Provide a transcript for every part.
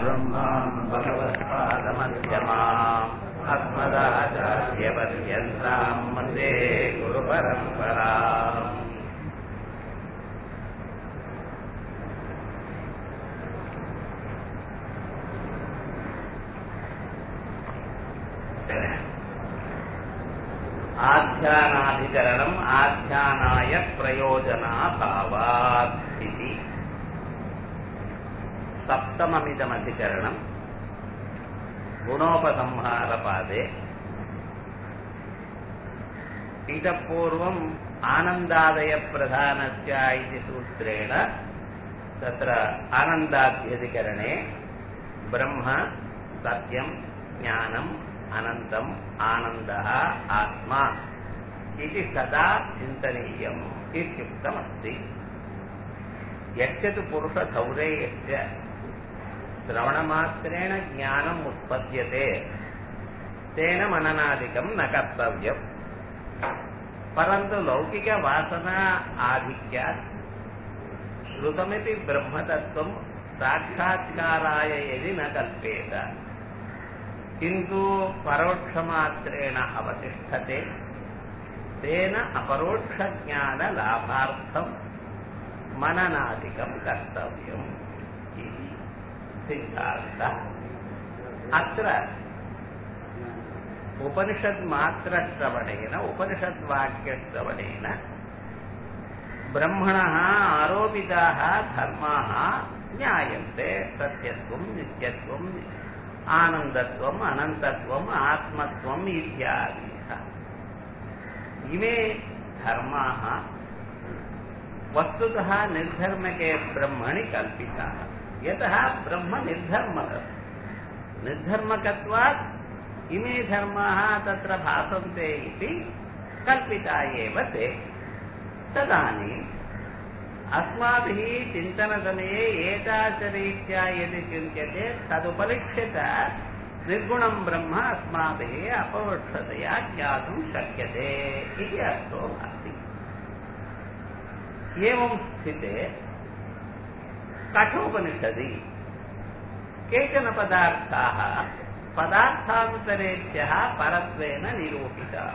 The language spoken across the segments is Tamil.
सदाशिवसमारम्भाम् भगवत्पादमध्यमाम् अस्मदाचार्यपर्यन्ताम् वन्दे गुरुपरम्पराम् आध्यानाधिकरणम् आध्यानाय प्रयोजनाभावात् इति सप्तममिदमधिकरणम् गुणोपसंहारपादे इतः पूर्वम् आनन्दादयप्रधानस्य इति सूत्रेण तत्र आनन्दाध्यधिकरणे ब्रह्म सत्यम् ज्ञानम् अनन्तम् आनन्दः आत्मा इति सदा चिन्तनीयम् इत्युक्तमस्ति यस्य तु पुरुषधौरेयस्य श्रवणमात्रेण ज्ञानम् उत्पद्यते तेन मननादिकं न कर्तव्यम् परन्तु लौकिकवासना आधिक्यात् श्रुतमिति ब्रह्मतत्त्वं साक्षात्काराय यदि न कल्पेत किन्तु परोक्षमात्रेण अवतिष्ठते तेन अपरोक्षज्ञानलाभार्थं मननादिकं कर्तव्यम् इति सिद्धान्तः अत्र उपनिषद्मात्रश्रवणेन उपनिषद्वाक्यश्रवणेन ब्रह्मणः आरोपिताः धर्माः ज्ञायन्ते सत्यत्वं नित्यत्वं आनन्दत्वम् अनन्तत्वम् आत्मत्वम् इत्यादयः इमे धर्माः वस्तुतः निर्धर्मके ब्रह्मणि कल्पिताः यतः ब्रह्म निर्धर्मकः निर्धर्मकत्वात् इमे धर्माः तत्र भासन्ते इति कल्पिता एव ते तदानीम् अस्माभिः चिन्तनसमये एतादृशरीत्या यदि चिन्त्यते तदुपलक्ष्यत निर्गुणं ब्रह्म अस्माभिः अपरोक्षतया ज्ञातुं शक्यते इति अर्थो भाति एवं स्थिते कठोपनिषदि केचन पदार्थाः पदार्थान्तरेभ्यः परत्वेन निरूपिताः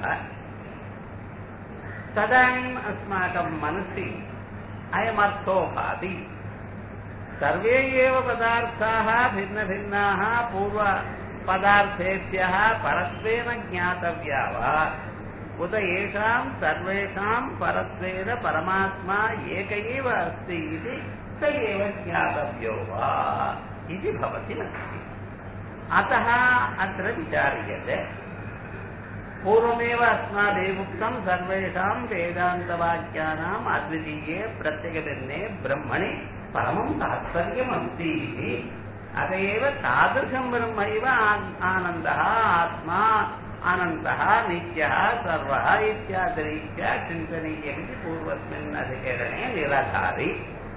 तदानीम् अस्माकं मनसि अयमर्थो भाति सर्वे एव पदार्थाः भिन्नभिन्नाः पूर्वपदार्थेभ्यः परत्वेन ज्ञातव्या वा उत येषां सर्वेषां परत्वेन परमात्मा एक एव अस्ति इति स एव ज्ञातव्यो वा इति भवति नास्ति अतः अत्र विचार्यते पूर्वमेव अस्माभिः उक्तं सर्वेषां वेदान्तवाक्यानाम् अद्वितीये प्रत्यगभिन्ने ब्रह्मणि परमं तात्पर्यमस्ति इति अत एव तादृशं ब्रह्मैव आनन्दः आत्मा अनन्तः नित्यः सर्वः इत्यादिरीत्या चिन्तनीयमिति पूर्वस्मिन् अधिकरणे निराधारि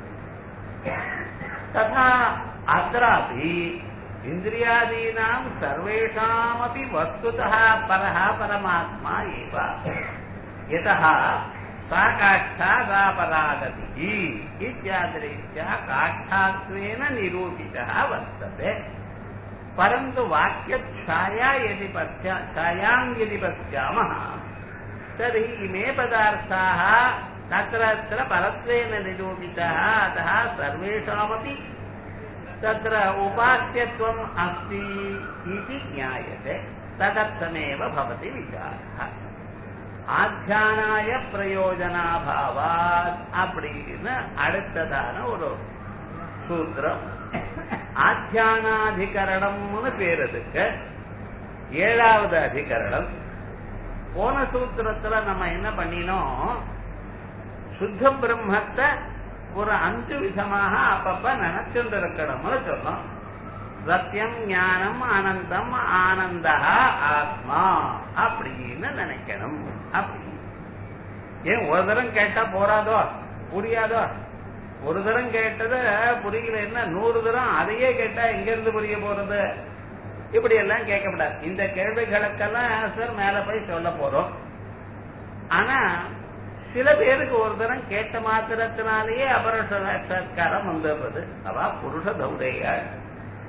तथा अत्रापि इन्द्रियादीनां सर्वेषामपि वस्तुतः परः परमात्मा एव यतः सा काष्ठा सा परागतिः इत्यादिरीत्या काष्ठात्वेन निरूपितः वर्तते परन्तु वाक्यच्छाया यदि पश्या छायां यदि पश्यामः तर्हि इमे पदार्थाः तत्र तत्र परत्वेन निरूपितः अतः सर्वेषामपि तत्र उपास्यत्वम् अस्ति इति ज्ञायते तदर्थमेव भवति विचारः ஆத்தியானாய பிரயோஜனாபாவாத் அப்படின்னு அடுத்ததான ஒரு சூத்திரம் ஆத்தியானாதிகரணம்னு பேர் அதுக்கு ஏழாவது அதிகரணம் போன சூத்திரத்துல நம்ம என்ன பண்ணினோம் சுத்த பிரம்மத்தை ஒரு அஞ்சு விதமாக அப்பப்ப நினைச்சுட்டு இருக்கணும்னு சொன்னோம் சத்தியம் ஞானம் அனந்தம் ஆனந்தா ஆத்மா அப்படின்னு நினைக்கணும் அப்படி ஏன் ஒரு தரம் கேட்டா போறாதோ புரியாதோ ஒரு தரம் கேட்டத புரியலன்னா நூறு தரம் அதையே கேட்டா எங்க இருந்து புரிய போறது இப்படி எல்லாம் கேட்கக்கூடாது இந்த கேள்விகளுக்கெல்லாம் ஆன்சர் மேல போய் சொல்ல போறோம் ஆனா சில பேருக்கு ஒரு தரம் கேட்ட மாத்திரத்தினாலேயே அபரஷ சாட்சா்காரம் வந்துடுறது அவா புருஷ தௌரையாள்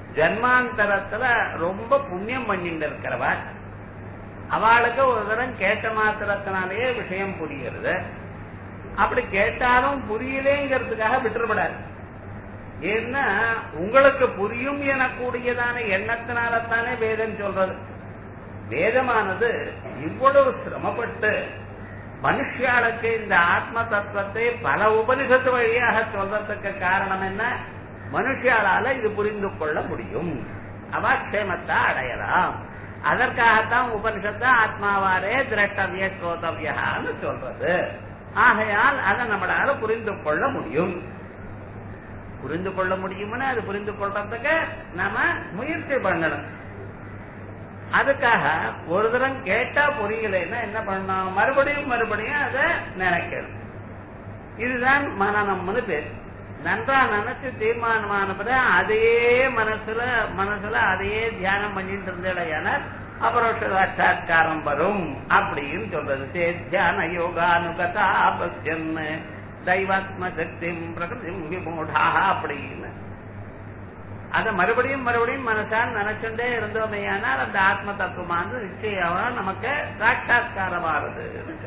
ஜன்மாந்தரத்துல ரொம்ப புண்ணியம் பண்ணிட்டு இருக்கிறவா அவளுக்கு ஒரு தரம் கேட்ட மாத்திரத்தினாலேயே விஷயம் புரிகிறது அப்படி கேட்டாலும் புரியலேங்கிறதுக்காக விட்டுறப்படாது ஏன்னா உங்களுக்கு புரியும் எனக்கூடியதான எண்ணத்தினாலத்தானே வேதம் சொல்றது வேதமானது இவ்வளவு சிரமப்பட்டு மனுஷியாளுக்கு இந்த ஆத்ம தத்துவத்தை பல உபனிஷத்து வழியாக சொல்றதுக்கு காரணம் என்ன மனுஷியாளால இது புரிந்து கொள்ள முடியும் அவக்ஷேமத்தை அடையலாம் அதற்காகத்தான் உபனிஷத்து ஆத்மாவாரே திரட்டவிய ஸ்ரோதவியான்னு சொல்றது ஆகையால் அதை நம்மளால புரிந்து கொள்ள முடியும் புரிந்து கொள்ள முடியும்னு அது புரிந்து கொள்றதுக்கு நாம முயற்சி பண்ணணும் அதுக்காக ஒரு தரம் கேட்டா புரியலைன்னா என்ன பண்ணணும் மறுபடியும் மறுபடியும் அதை நினைக்கணும் இதுதான் மனநம்னு பேர் நன்றா நினைச்சு தீர்மானமானப்பட அதையே மனசுல மனசுல அதையே தியானம் பண்ணிட்டு இருந்தேடையான அபரோஷ சாட்சா்காரம் வரும் அப்படின்னு சொல்றது சேத்தியான யோகானுகதா பக்யன் தெய்வாத்ம சக்தி பிரகிருதி விமூடா அப்படின்னு அத மறுபடியும் மறுபடியும் மனசால் நினைச்சுட்டே இருந்தோமேயானால் அந்த ஆத்ம தத்துவமானது நிச்சயமா நமக்கு சாட்சா்காரமானது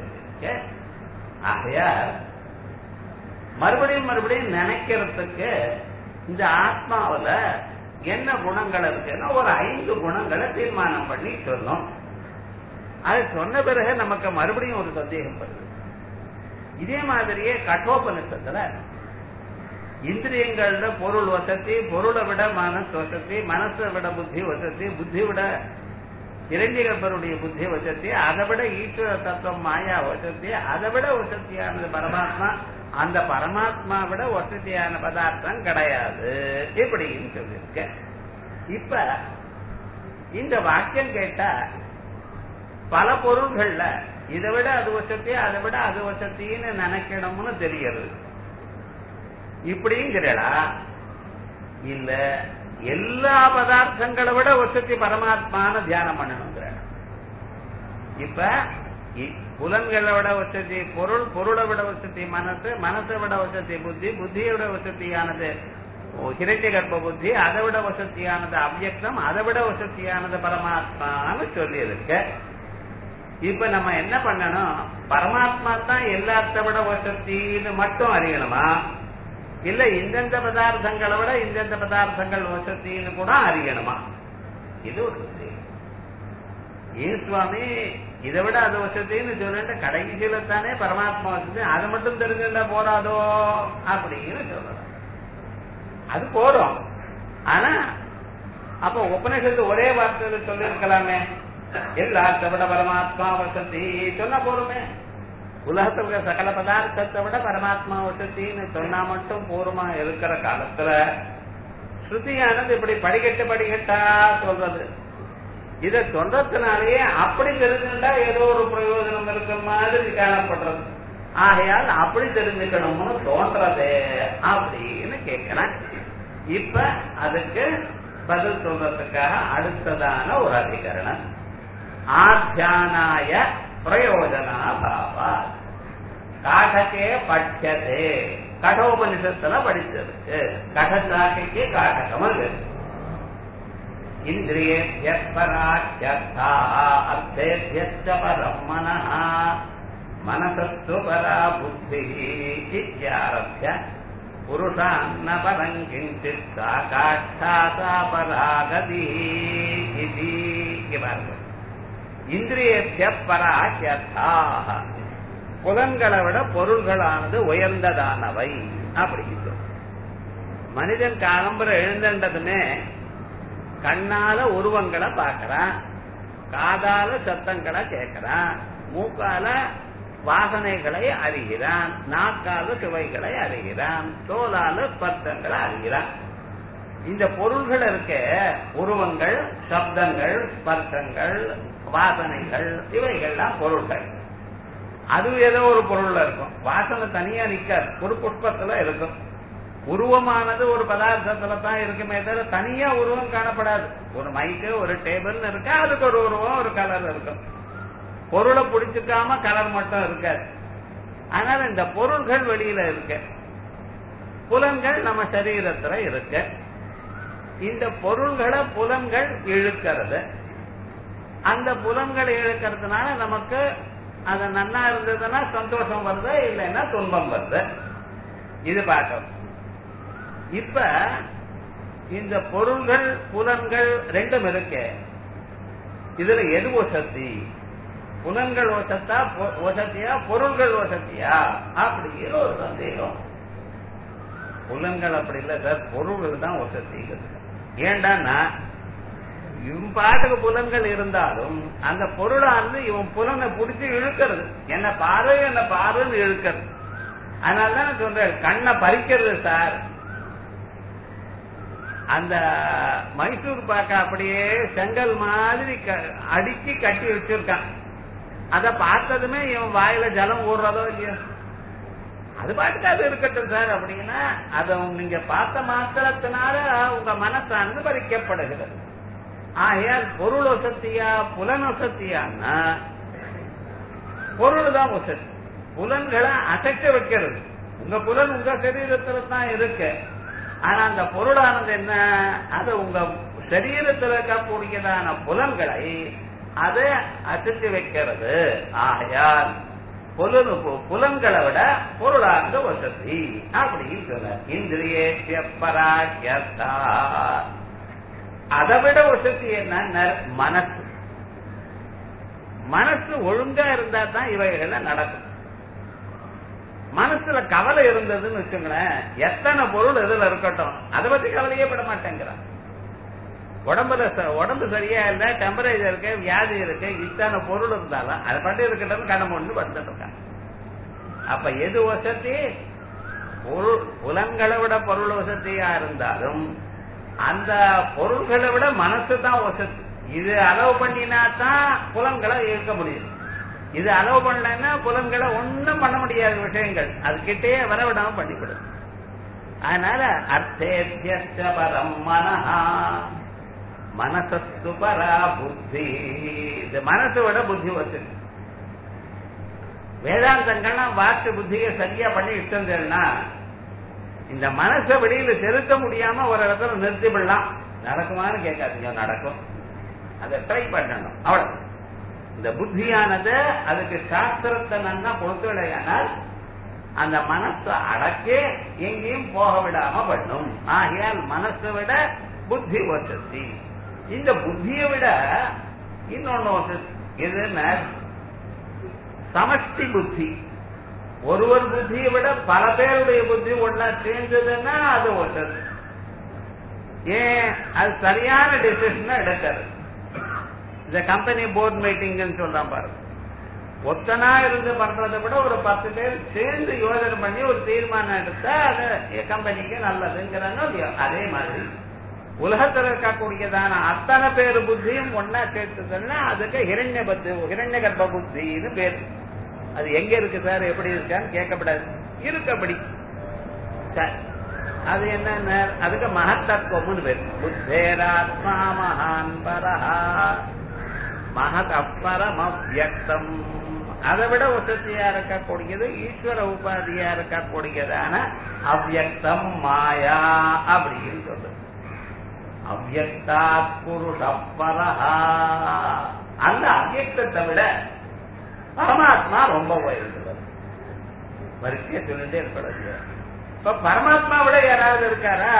ஆகையால் மறுபடியும் மறுபடியும் நினைக்கிறதுக்கு இந்த ஆத்மாவில என்ன குணங்கள் இருக்குன்னா ஒரு ஐந்து குணங்களை தீர்மானம் பண்ணி சொல்லும் அது சொன்ன பிறகு நமக்கு மறுபடியும் ஒரு சந்தேகம் வருது இதே மாதிரியே கட்டோபனிஷத்துல இந்திரியங்கள்ல பொருள் வசதி பொருளை விட மனசு வசதி மனசை விட புத்தி வசதி புத்தி விட இரண்டிகற்பருடைய புத்தி வசதி அதை விட ஈஸ்வர தத்துவம் மாயா வசதி அதை விட வசதியானது பரமாத்மா அந்த பரமாத்மா விட வசதியான பதார்த்தம் கிடையாது இப்படின்னு சொல்லியிருக்க இப்ப இந்த வாக்கியம் கேட்டா பல பொருள்கள்ல இதை விட அது வசதி அதை விட அது வசத்தின்னு நினைக்கணும்னு தெரியுது இப்படிங்கிறடா இல்ல எல்லா பதார்த்தங்களை விட வசதி பரமாத்மான தியானம் பண்ணணுங்கிற இப்ப புலன்களை விட வசதி பொருள் பொருளை விட வசதி மனசு மனசை விட வசதி புத்தி புத்தியை விட வசதியானது ஹிரண்ய கர்ப்ப புத்தி அதை விட வசதியானது அவ்யக்தம் அதை விட வசதியானது பரமாத்மான்னு சொல்லி இருக்க இப்ப நம்ம என்ன பண்ணணும் பரமாத்மா தான் எல்லாத்த விட வசத்தின்னு மட்டும் அறியணுமா இல்ல இந்தந்த பதார்த்தங்களை விட இந்தந்த பதார்த்தங்கள் வசத்தின்னு கூட அறியணுமா இது ஒரு சந்தேகம் ஏன் சுவாமி இதை விட அது வசதின்னு சொல்லிட்டு கடைசியில தானே பரமாத்மா வசதி அதை மட்டும் தெரிஞ்சுட்டா போறாதோ அப்படின்னு சொல்லலாம் அது போறோம் ஆனா அப்ப உபநிஷத்து ஒரே வார்த்தையில சொல்லிருக்கலாமே எல்லாத்த விட பரமாத்மா வசதி சொன்னா போருமே உலகத்துல இருக்கிற சகல பதார்த்தத்தை விட பரமாத்மா வசத்தின்னு சொன்னா மட்டும் பூர்வமா இருக்கிற காலத்துல ஸ்ருதியானது இப்படி படிக்கட்டு படிக்கட்டா சொல்றது இத சொல்றதுனாலேயே அப்படி தெரிஞ்சுட்டா ஏதோ ஒரு பிரயோஜனம் இருக்கிற மாதிரி காணப்படுறது ஆகையால் அப்படி தெரிஞ்சுக்கணும்னு தோன்றதே அப்படின்னு கேட்கிறேன் இப்ப அதுக்கு பதில் சொல்றதுக்காக அடுத்ததான ஒரு அதிகரணம் ஆத்தியானாய பிரயோஜனா பாவா காட்டக்கே பட்சதே கடோபனிஷத்துல படிச்சிருக்கு கடசாக்கைக்கு காட்டகம் அது இந்திரியேபிய பராட்சா அர்த்தேபியச்ச பரம் மனः மனசஸ்து பரா புத்தி இத்தியாரப்ய புருஷான்ன பரம் கிஞ்சித் சாகாட்சா சா பராகதி இது பாருங்க இந்திரியேபிய பராட்சா புலன்களை விட பொருள்களானது உயர்ந்ததானவை அப்படின்னு மனிதன் காலம்புற எழுந்ததுமே கண்ணால உருவங்களை பார்க்கறான் காதால சத்தங்களை கேட்கிறான் மூக்கால வாசனைகளை அறிகிறான் நாக்கால சுவைகளை அறிகிறான் தோலால ஸ்பர்த்தங்களை அறிகிறான் இந்த பொருள்கள் இருக்க உருவங்கள் சப்தங்கள் ஸ்பர்சங்கள் வாசனைகள் இவைகள்லாம் பொருள்கள் அது ஏதோ ஒரு பொருள்ல இருக்கும் வாசனை தனியா நிக்காது ஒரு புஷ்பத்துல இருக்கும் உருவமானது ஒரு பதார்த்தத்துல தான் இருக்குமே தவிர தனியா உருவம் காணப்படாது ஒரு மைக்கு ஒரு டேபிள் இருக்கா அதுக்கு ஒரு உருவம் ஒரு கலர் இருக்கும் பொருளை பிடிச்சிக்காம கலர் மட்டும் இருக்காது அதனால இந்த பொருள்கள் வெளியில இருக்கு புலன்கள் நம்ம சரீரத்துல இருக்கு இந்த பொருள்களை புலன்கள் இழுக்கிறது அந்த புலன்கள் இழுக்கிறதுனால நமக்கு அது நன்னா இருந்ததுன்னா சந்தோஷம் வருது இல்லைன்னா துன்பம் வருது இது பார்க்கணும் இப்ப இந்த பொருள்கள் புலன்கள் ரெண்டும் இருக்கு இதுல எது வசதி புலன்கள் வசத்தா வசதியா பொருள்கள் வசதியா அப்படிங்கிற ஒரு சந்தேகம் புலன்கள் அப்படி இல்ல சார் பொருள்கள் தான் வசதிங்கிறது ஏண்டான்னா இவன் பாட்டுக்கு புலன்கள் இருந்தாலும் அந்த பொருளானது இவன் புலனை பிடிச்சி இழுக்கிறது என்ன பாரு என்ன பாருன்னு இழுக்கிறது அதனாலதான் நான் சொல்றேன் கண்ணை பறிக்கிறது சார் அந்த மைசூர் பாக்க அப்படியே செங்கல் மாதிரி அடிச்சு கட்டி வச்சிருக்கான் அத பார்த்ததுமே இவன் வாயில ஜலம் ஊடுறதோ இல்லையோ அது பாட்டுக்கு அது இருக்கட்டும் சார் அப்படின்னா அதை நீங்க பார்த்த மாத்திரத்தினால உங்க மனசானது பறிக்கப்படுகிறது ஆகையால் பொருள் வசத்தியா புலன் வசத்தியான்னா பொருள் தான் வசதி புலன்களை அசைக்க வைக்கிறது உங்க புலன் உங்க சரீரத்துல தான் இருக்கு ஆனா அந்த பொருளானது என்ன அது உங்க சரீரத்தில் இருக்கக்கூடியதான புலன்களை அதை அசைத்து வைக்கிறது ஆகையால் புலனு புலன்களை விட பொருளானது வசதி அப்படின்னு சொல்ல இந்திரிய பராக்கியத்தா அதை விட வசதி என்ன மனசு மனசு ஒழுங்கா இருந்தா தான் இவைகள் நடக்கும் மனசுல கவலை இருந்ததுன்னு வச்சுங்களேன் எத்தனை பொருள் எதுல இருக்கட்டும் அதை பத்தி கவலையே பட மாட்டேங்கிறான் உடம்புல உடம்பு சரியா இல்ல டெம்பரேச்சர் இருக்கு வியாதி இருக்கு இத்தனை பொருள் இருந்தாலும் அதை பட்டு இருக்கட்டும் கடன் ஒன்று வந்துட்டு இருக்காங்க அப்ப எது வசதி பொருள் புலன்களை விட பொருள் வசதியா இருந்தாலும் அந்த பொருள்களை விட மனசு தான் வசதி இது அளவு பண்ணினா தான் புலன்களை இயக்க முடியும் இது அளவு பண்ணலன்னா புலன்களை ஒன்னும் பண்ண முடியாத விஷயங்கள் அது கிட்டே வரவிடாம பண்ணிவிடும் அதனால அர்த்தேத்திய பரம் மனஹா மனசஸ்து பரா புத்தி இந்த மனசை விட புத்தி வசதி வேதாந்தங்கள்லாம் வாக்கு புத்தியை சரியா பண்ணி இஷ்டம்னா இந்த மனசை வெளியில செலுத்த முடியாம ஒரு இடத்துல நிறுத்திவிடலாம் நடக்குமான்னு கேட்காதீங்க நடக்கும் அதை ட்ரை பண்ணணும் அவ்வளவு இந்த புத்தியானது அதுக்கு சாஸ்திரத்தை நன்னா பொறுத்தவில்லையானால் அந்த மனசை அடக்கே எங்கேயும் போக விடாம பண்ணும் ஆகையால் மனசை விட புத்தி வசதி இந்த புத்தியை விட இன்னொன்னு வசதி எதுன்னா சமஷ்டி புத்தி ஒருவர் புத்தியை விட பல பேருடைய புத்தி ஒன்னா சேர்ந்ததுன்னா அது வசதி ஏன் அது சரியான டிசிஷன் எடுக்கிறது இந்த கம்பெனி போர்ட் மீட்டிங் சொல்றான் பாருங்க ஒத்தனா இருந்து பண்றதை விட ஒரு பத்து பேர் சேர்ந்து யோசனை பண்ணி ஒரு தீர்மானம் எடுத்தா அது கம்பெனிக்கு நல்லதுங்கிறானோ இல்லையோ அதே மாதிரி உலகத்தில் இருக்கக்கூடியதான அத்தனை பேர் புத்தியும் ஒன்னா சேர்த்துதுன்னா அதுக்கு ஹிரண்ய பத்து ஹிரண்ய கர்ப்ப புத்தின்னு பேர் அது எங்க இருக்கு சார் எப்படி இருக்கான்னு கேட்கப்படாது இருக்கபடி சரி அது என்ன அதுக்கு மகத்தத்துவம்னு பேர் புத்தேராத்மா மகான் பரஹா மகத் அப்பரம் அவ்வக்தம் அதை விட வசதியா இருக்கக்கூடியது ஈஸ்வர உபாதியா இருக்கக்கூடியதான அவ்வக்தம் மாயா அப்படின்னு சொல்றது அவ்வக்தா புருஷப்பரஹா அந்த அவ்வக்தத்தை விட பரமாத்மா ரொம்ப உயர்ந்தவர் வரிசைய சொல்லிட்டே இருக்கக்கூடாது இப்ப பரமாத்மா விட யாராவது இருக்காரா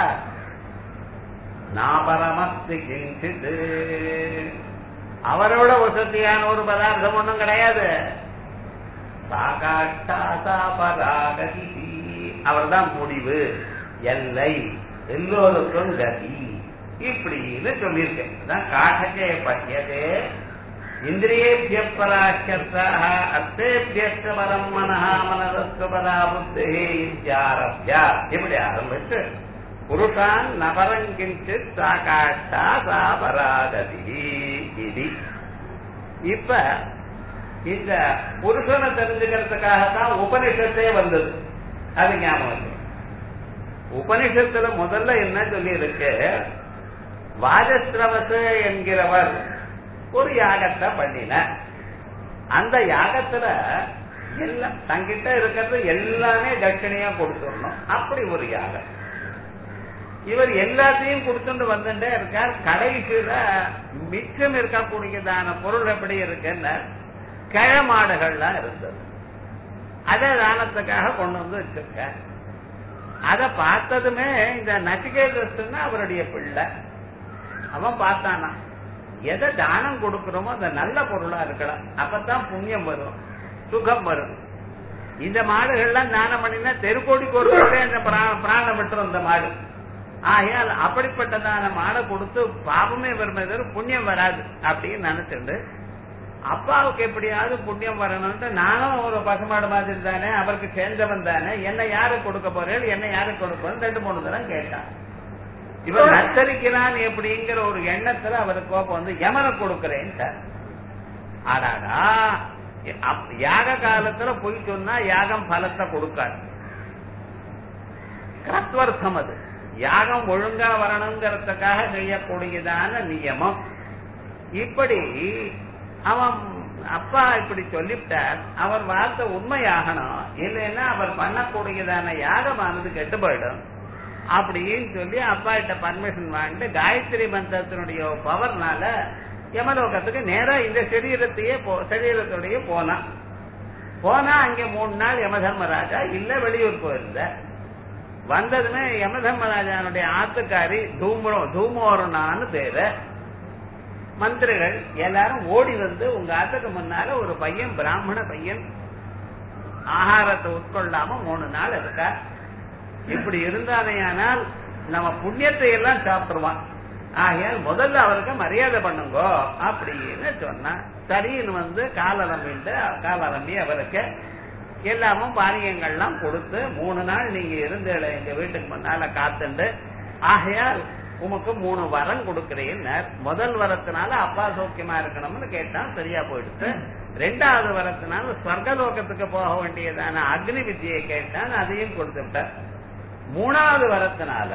நான் பரமஸ்தி கிஞ்சிது அவரோட வசதியான ஒரு பதார்த்தம் ஒண்ணும் கிடையாது அவர் தான் முடிவு எல்லை எல்லோருக்கும் கதி இப்படின்னு சொல்லியிருக்கேன் காட்டகே பட்டியதே இந்திரியேபிய பராட்சத்தாக அர்த்தேபியஸ்த பரம் மனஹா மனதஸ்து பரா புத்தி இத்தியாரப்யா இப்படி ஆரம்பிச்சு புருஷான் நபரங்கிஞ்சித் சாகாட்டா சா பராகதி இது இப்ப இந்த புருஷனை தெரிஞ்சுக்கிறதுக்காகத்தான் உபனிஷத்தே வந்தது அது ஞாபகம் உபனிஷத்துல முதல்ல என்ன சொல்லி இருக்கு வாஜஸ்ரவச என்கிறவர் ஒரு யாகத்தை பண்ணின அந்த யாகத்துல எல்லாம் தங்கிட்ட இருக்கிறது எல்லாமே தட்சிணையா கொடுத்துடணும் அப்படி ஒரு யாகம் இவர் எல்லாத்தையும் கொடுத்துட்டு வந்துட்டே இருக்கார் கடைசியில மிச்சம் இருக்கக்கூடியதான பொருள் எப்படி இருக்குன்னு கிழமாடுகள்லாம் இருந்தது அதை தானத்துக்காக கொண்டு வந்து வச்சிருக்க அத பார்த்ததுமே இந்த நச்சிகேதஸ்னா அவருடைய பிள்ளை அவன் பார்த்தானா எதை தானம் கொடுக்கிறோமோ அந்த நல்ல பொருளா இருக்கலாம் அப்பதான் புண்ணியம் வரும் சுகம் வரும் இந்த மாடுகள்லாம் தானம் பண்ணினா தெருக்கோடிக்கு ஒரு கோடி அந்த பிரா- பிராணம் விட்டுரும் இந்த மாடு ஆகையால் அப்படிப்பட்டதான மாடை கொடுத்து பாவமே வருமே தவிர புண்ணியம் வராது அப்படின்னு நினைச்சிட்டு அப்பாவுக்கு எப்படியாவது புண்ணியம் வரணும்ட்டு நானும் ஒரு பசுமாடு மாதிரி தானே அவருக்கு சேர்ந்தவன் தானே என்ன யாருக்கு கொடுக்க போறேன் என்ன யாருக்கு கொடுக்க போறேன் ரெண்டு மூணு தரம் கேட்டான் இவன் நச்சரிக்கிறான் எப்படிங்கிற ஒரு எண்ணத்துல அவருக்கு கோபம் வந்து யமனை கொடுக்கிறேன் சார் ஆடாடா அப்- யாக காலத்துல போய் சொன்னா யாகம் பலத்தை கொடுக்காது கிரத்வர்த்தம் அது யாகம் ஒழுங்கா வரணுங்கிறதுக்காக செய்யக்கூடியதான நியமம் இப்படி அவன் அப்பா இப்படி சொல்லிவிட்டார் அவர் வார்த்தை உண்மையாகணும் இல்லைன்னா அவர் பண்ணக்கூடியதான யாகமானது கெட்டு போயிடும் அப்படின்னு சொல்லி அப்பா கிட்ட பர்மிஷன் வாங்கிட்டு காயத்ரி மந்திரத்தினுடைய பவர்னால யமலோகத்துக்கு நேரா இந்த சரீரத்தையே போ- சரீரத்தோடயே போனான் போனா அங்க மூணு நாள் யமதர்மராஜா இல்ல வெளியூர் போயிருந்த வந்ததுமே யமதர்மராஜானுடைய ஆத்துக்காரி தூமோ தூமோரணான்னு பேரு மந்திரிகள் எல்லாரும் ஓடி வந்து உங்க ஆத்துக்கு முன்னால ஒரு பையன் பிராமண பையன் ஆகாரத்தை உட்கொள்ளாம மூணு நாள் இருக்கா இப்படி இருந்தானேயானால் நம்ம புண்ணியத்தை எல்லாம் சாப்பிடுவான் ஆகையால் முதல்ல அவருக்கு மரியாதை பண்ணுங்கோ அப்படின்னு சொன்னா சரின்னு வந்து காலரம்பிட்டு காலரம்பி அவருக்கு எல்லாமும் பானியங்கள்லாம் கொடுத்து மூணு நாள் நீங்க இருந்தீங்கள எங்க வீட்டுக்கு முன்னால காத்துண்டு ஆகையால் உமக்கு மூணு வரம் கொடுக்கிறேன் முதல் வரத்தினால அப்பா சௌக்கியமா இருக்கணும்னு கேட்டான் சரியா போயிடுச்சு ரெண்டாவது வரத்தினால ஸ்வர்கலோகத்துக்கு போக வேண்டியதான அக்னி வித்தியை கேட்டான் அதையும் கொடுத்துட்டார் மூணாவது வரத்தினால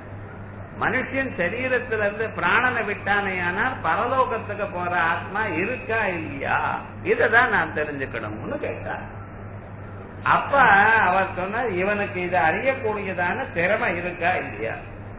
மனுஷன் சரீரத்திலிருந்து பிராணனை விட்டானேயானால் பரலோகத்துக்கு போற ஆத்மா இருக்கா இல்லையா இததான் நான் தெரிஞ்சுக்கணும்னு கேட்டார் அப்ப அவர் சொன்னார் இவனுக்கு இது அறியக்கூடியதான திறமை இருக்கா இல்லையா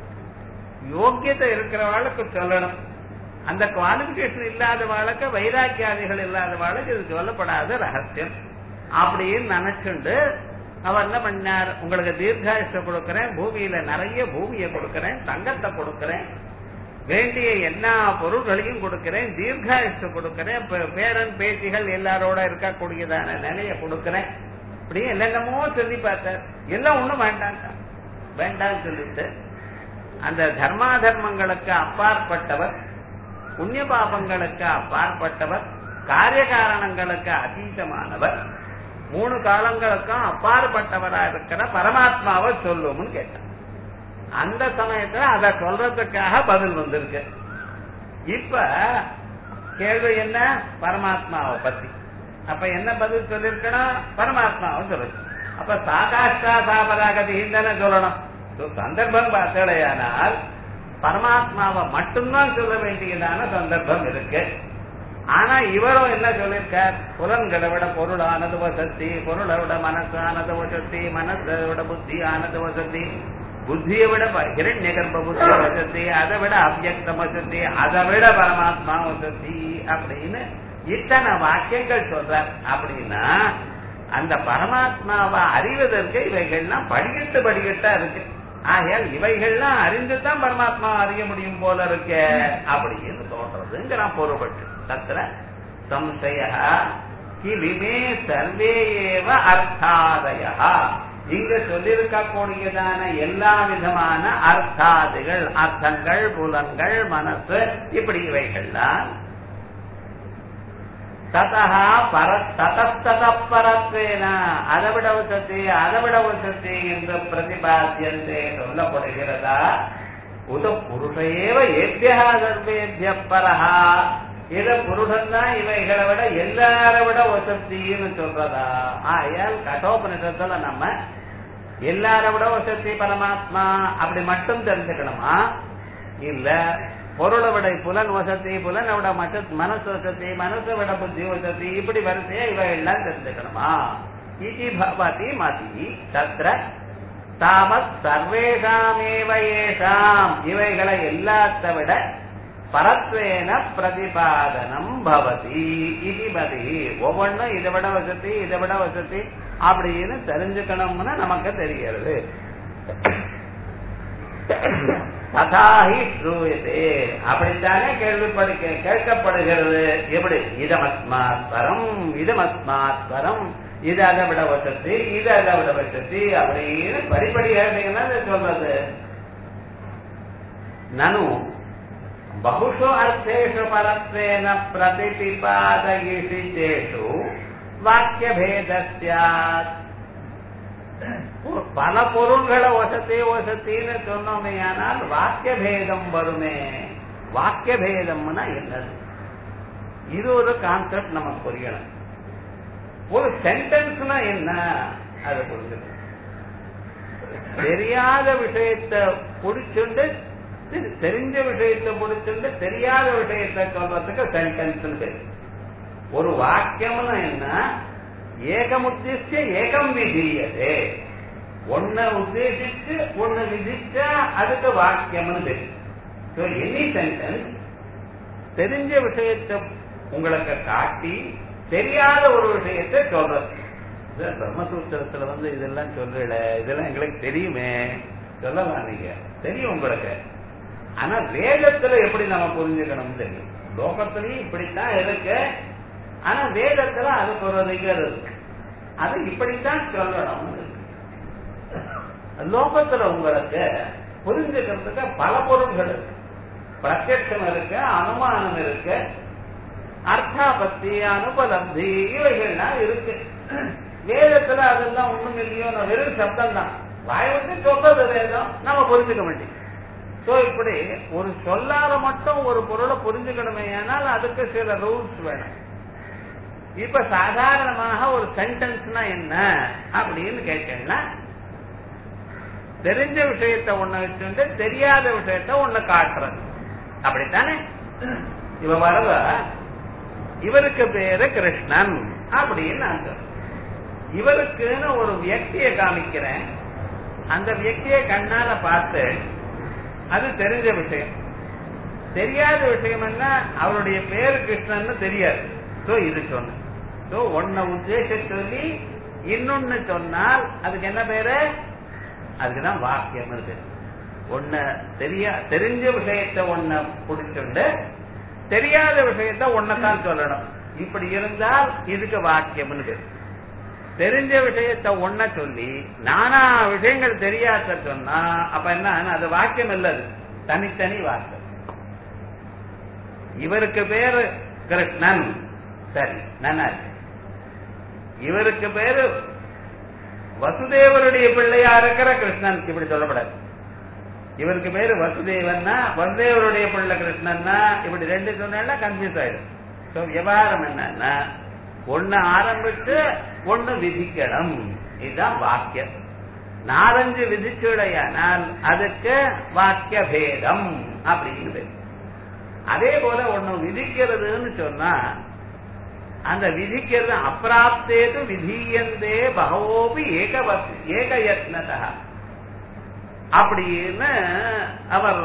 யோக்கியத்தை இருக்கிறவாளுக்கு சொல்லணும் அந்த குவாலிபிகேஷன் இல்லாதவாளுக்கு வைராக்கியாதிகள் இல்லாதவாளுக்கு இது சொல்லப்படாத ரகசியம் அப்படின்னு நினைச்சுண்டு அவர் என்ன பண்ணார் உங்களுக்கு தீர்காயுஷ கொடுக்கறேன் பூமியில நிறைய பூமியை கொடுக்கறேன் தங்கத்தை கொடுக்கறேன் வேண்டிய எல்லா பொருள்களையும் கொடுக்கிறேன் தீர்காயுஷ கொடுக்கிறேன் பே- பேரன் பேத்திகள் எல்லாரோட இருக்கக்கூடியதான நிலைய கொடுக்கிறேன் இப்படி என்னென்னமோ சொல்லி பார்த்தார் எல்லாம் ஒண்ணும் வேண்டாம் வேண்டாம்னு சொல்லிட்டு அந்த தர்மா தர்மங்களுக்கு அப்பாற்பட்டவர் புண்ணிய பாபங்களுக்கு அப்பாற்பட்டவர் காரிய காரணங்களுக்கு அதீதமானவர் மூணு காலங்களுக்கும் அப்பாற்பட்டவரா இருக்கிற பரமாத்மாவை சொல்லும்னு கேட்டார் அந்த சமயத்துல அத சொல்றதுக்காக பதில் வந்திருக்கு இப்ப கேள்வி என்ன பரமாத்மாவை பத்தி அப்ப என்ன பதில் சொல்லிருக்கணும் பரமாத்மாவை சொல்லணும் அப்ப சாகாஷ்டா சாபராகதின்னு தானே சொல்லணும் So, சந்தர்ப்பம் பார்த்தடையானால் பரமாத்மாவை மட்டும்தான் சொல்ல வேண்டியதான சந்தர்ப்பம் இருக்கு ஆனா இவரும் என்ன சொல்லியிருக்கார் புலன்களை விட பொருளானது வசதி பொருளை விட மனசானது வசதி மனசை விட புத்தி ஆனது வசதி புத்தியை விட ஹிரண்ய கர்ப்ப புத்தி வசதி அதை விட அவ்யக்த வசதி அதை விட பரமாத்மா வசதி அப்படின்னு இத்தனை வாக்கியங்கள் சொல்றார் அப்படின்னா அந்த பரமாத்மாவை அறிவதற்கு இவைகள்லாம் படிக்கட்டு படிக்கட்டா இருக்கு ஆகையால் இவைகள்லாம் அறிந்துதான் பரமாத்மா அறிய முடியும் போல இருக்க அப்படின்னு தோன்றதுங்கிறான் பொருள்பட்டு தத்திர சம்சய கிளிமே சர்வே ஏவ அர்த்தாதய இங்க சொல்லியிருக்கக்கூடியதான எல்லா விதமான அர்த்தாதிகள் அர்த்தங்கள் புலன்கள் மனசு இப்படி இவைகள்லாம் ததா பர ததஸ்தத பரத்வேன அதை விட வசதி அதை விட வசதி என்று பிரதிபாத்தியந்தே சொல்லப்படுகிறதா உத புருஷேவ ஏபியா சர்வேபிய பரஹா இத புருஷன் தான் இவைகளை விட எல்லார விட வசத்தின்னு சொல்றதா ஆயால் கட்டோபனிஷத்துல நம்ம எல்லார விட வசதி பரமாத்மா அப்படி மட்டும் தெரிஞ்சுக்கணுமா இல்ல பொருளை விட புலன் வசதி புலனை விட மற்ற மனசு வசதி மனசை விட புத்தி வசதி இப்படி வரிசையா இவை எல்லாம் தெரிஞ்சுக்கணுமா இது பவதி மதி தத்ர தாமத் சர்வேஷாமேவ ஏஷாம் இவைகளை எல்லாத்த விட பரத்வேன பிரதிபாதனம் பவதி இது மதி ஒவ்வொன்றும் இதை விட வசதி இதை விட வசதி அப்படின்னு தெரிஞ்சுக்கணும்னு நமக்கு தெரிகிறது ததாஹி ஸ்ரூயதே அப்படித்தானே கேள்விப்படு கேட்கப்படுகிறது எப்படி இதமஸ்மாத் பரம் இதமஸ்மாத் பரம் இது அதை விட வசதி இது அதை விட வசதி அப்படின்னு படிப்படியாக சொல்றது நனு बहुषु अर्थेषु परत्वेन प्रतिपिपादयिषि तेषु வாக்கியபேத பல பொருள்களை வசதி வசத்தின்னு சொன்னோமே ஆனால் வாக்கிய பேதம் வருமே வாக்கிய பேதம்னா என்னது இது ஒரு கான்செப்ட் நமக்கு புரியணும் ஒரு சென்டென்ஸ்னா என்ன அதை புரிஞ்சுக்கணும் தெரியாத விஷயத்தை புடிச்சுண்டு தெரிஞ்ச விஷயத்தை முடிச்சுட்டு தெரியாத விஷயத்தை சொல்றதுக்கு சென்டென்ஸ் பேரு ஒரு வாக்கியம்னு என்ன ஏகமுத்திய ஏகம் விதியதே ஒன்ன உத்தேசிச்சு ஒன்னு விதிச்சா அதுக்கு வாக்கியம்னு பேரு ஸோ எனி சென்டென்ஸ் தெரிஞ்ச விஷயத்தை உங்களுக்கு காட்டி தெரியாத ஒரு விஷயத்தை சொல்றது பிரம்மசூத்திரத்துல வந்து இதெல்லாம் சொல்லல இதெல்லாம் எங்களுக்கு தெரியுமே சொல்லலாம் நீங்க தெரியும் உங்களுக்கு ஆனா வேதத்துல எப்படி நம்ம புரிஞ்சுக்கணும் தெரியும் லோகத்திலையும் இப்படித்தான் இருக்கு ஆனா வேதத்துல அதுக்கு ஒரு ரிகர் இருக்கு அது இப்படித்தான் சொல்லணும் லோகத்துல உங்களுக்கு புரிஞ்சுக்கிறதுக்கு பல பொருள்கள் இருக்கு பிரத்யட்சம் இருக்கு அனுமானம் இருக்கு அர்த்தாபத்தி அனுபலப்தி இவைகள்லாம் இருக்கு வேதத்துல அதெல்லாம் ஒண்ணும் இல்லையோ வெறும் சப்தம் தான் வாய் வந்து சொல்றது வேதம் நம்ம புரிஞ்சுக்க வேண்டியது சோ இப்படி ஒரு சொல்லாத மட்டும் ஒரு பொருளை புரிஞ்சுக்கணுமே ஆனால் அதுக்கு சில ரூல்ஸ் வேணும் இப்ப சாதாரணமாக ஒரு சென்டென்ஸ்னா என்ன அப்படின்னு கேட்டீங்கன்னா தெரிஞ்ச விஷயத்த ஒண்ணு வச்சுட்டு தெரியாத விஷயத்த ஒண்ணு காட்டுறது அப்படித்தானே இவ வரவ இவருக்கு பேரு கிருஷ்ணன் அப்படின்னு அர்த்தம் இவருக்குன்னு ஒரு வியக்தியை காமிக்கிறேன் அந்த வியக்தியை கண்ணால பார்த்து அது தெரிஞ்ச விஷயம் தெரியாத விஷயம் என்ன அவருடைய பேரு கிருஷ்ணன் தெரியாது சோ இது சொன்ன சோ ஒன்ன உத்தேச சொல்லி இன்னொன்னு சொன்னால் அதுக்கு என்ன பேரு அதுக்குதான் வாக்கியம் இருக்கு ஒன்ன தெரியா தெரிஞ்ச விஷயத்த ஒன்ன பிடிச்சுண்டு தெரியாத விஷயத்த ஒன்னதான் சொல்லணும் இப்படி இருந்தால் இதுக்கு வாக்கியம்னு பேரு தெரிஞ்ச விஷயத்த ஒன்ன சொல்லி நானா விஷயங்கள் தெரியாத சொன்னா அப்ப என்ன அது வாக்கியம் இல்லது தனித்தனி வாக்கியம் இவருக்கு பேரு கிருஷ்ணன் சரி நல்லா இருக்கு இவருக்கு பேரு வசுதேவருடைய பிள்ளையா இருக்கிற கிருஷ்ணன் இப்படி சொல்லப்படாது இவருக்கு பேரு வசுதேவன்னா வசுதேவருடைய பிள்ளை கிருஷ்ணன்னா இப்படி ரெண்டு சொன்னா கன்ஃபியூஸ் ஆயிடும் சோ விவகாரம் என்னன்னா ஒண்ணு ஆரம்பிச்சு ஒண்ணு விதிக்கணும் இதுதான் வாக்கியம் நாலஞ்சு விதிச்சுடையானால் அதுக்கு வாக்கிய பேதம் அப்படின்னு அதே போல ஒண்ணு விதிக்கிறதுன்னு சொன்னா அந்த விதிக்கிறது அப்பிராப்தேது விதீயந்தே பகவோபி ஏக ஏகயத்னதா அப்படின்னு அவர்